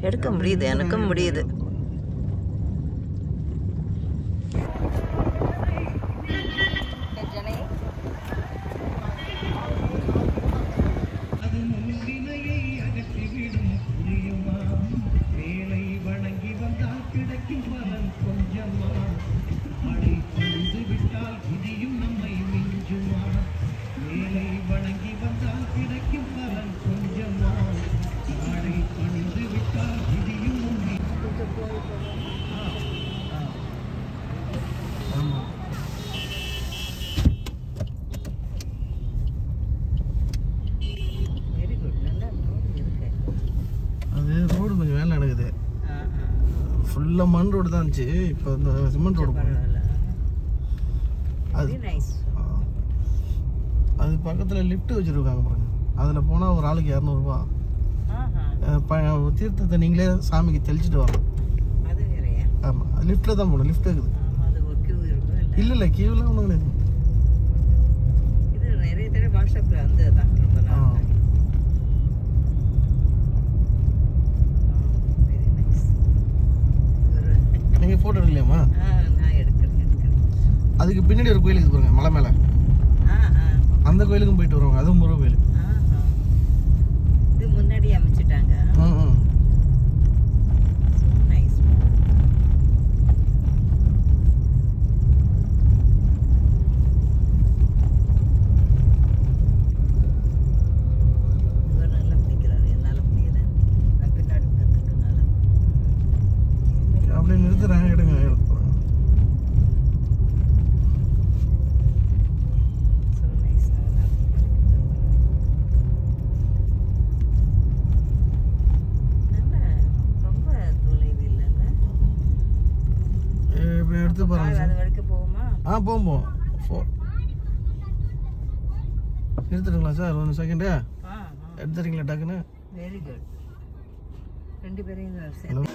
எடுக்க முடியுது எனக்கும் முடியுது வெரி குட் நல்லா இருக்கு அது ரோடு கொஞ்சம் வேலை நடக்குது ஃபுல்லாக மண் ரோடு தான் இருந்துச்சு இப்போ இந்த சிமெண்ட் ரோடு பரவாயில்ல அது வெரி நைஸ் ஆ. அது பக்கத்தில் லிஃப்ட் வச்சுருக்காங்க பாருங்க அதில் போனால் ஒரு ஆளுக்கு இரநூறுபா ஆஹா தீர்த்தத்தை நீங்களே சாமிக்கு தெளிச்சிட்டு வரலாம் அது வேறையா ஆமாம் லிஃப்ட்டில் தான் போகணும் லிஃப்ட் இருக்குது ஆமா அது ஒரு கியூ இருக்கும் இல்லை இல்லை இல்லை கீழே ஒன்றும் கிடையாது இது நிறைய தடவை வாட்ஸ்அப்பில் வந்து தான் ரொம்ப ஆ. நாள் வெரி நைஸ் நீங்கள் ஃபோட்டோ எடுக்கலையாம்மா ஆ நான் எடுக்கிறேன் எடுக்கிறேன் அதுக்கு பின்னாடி ஒரு கோயில் இருக்குது பாருங்க மலை மேலே ஆ ஆ அந்த கோயிலுக்கும் போயிட்டு வருவாங்க அதுவும் முருகன் கோயில் ஆஹா. இது முன்னாடி அமைச்சிட்டாங்க ம் ம் நைஸ் இவர் நல்லா பிடிக்கிறாரு என்னால் முடியல நான் பின்னாடி உட்காந்துருக்கனால அப்படியே நிறுத்துறேன் எடுங்க எடுத்து போகிறேன் ஸோ நைஸ் நல்லா ரொம்ப தொலைவு இல்லைங்க இப்போ எடுத்து போகிறேன் அது வரைக்கும் போகுமா ஆ போவோம் போவோம் ஃபோ நிறுத்துட்டுங்களா சார் ஒன்று செகண்டு ஆ எடுத்துறீங்களா டக்குன்னு வெரி குட் ரெண்டு பேரையும் ஹலோ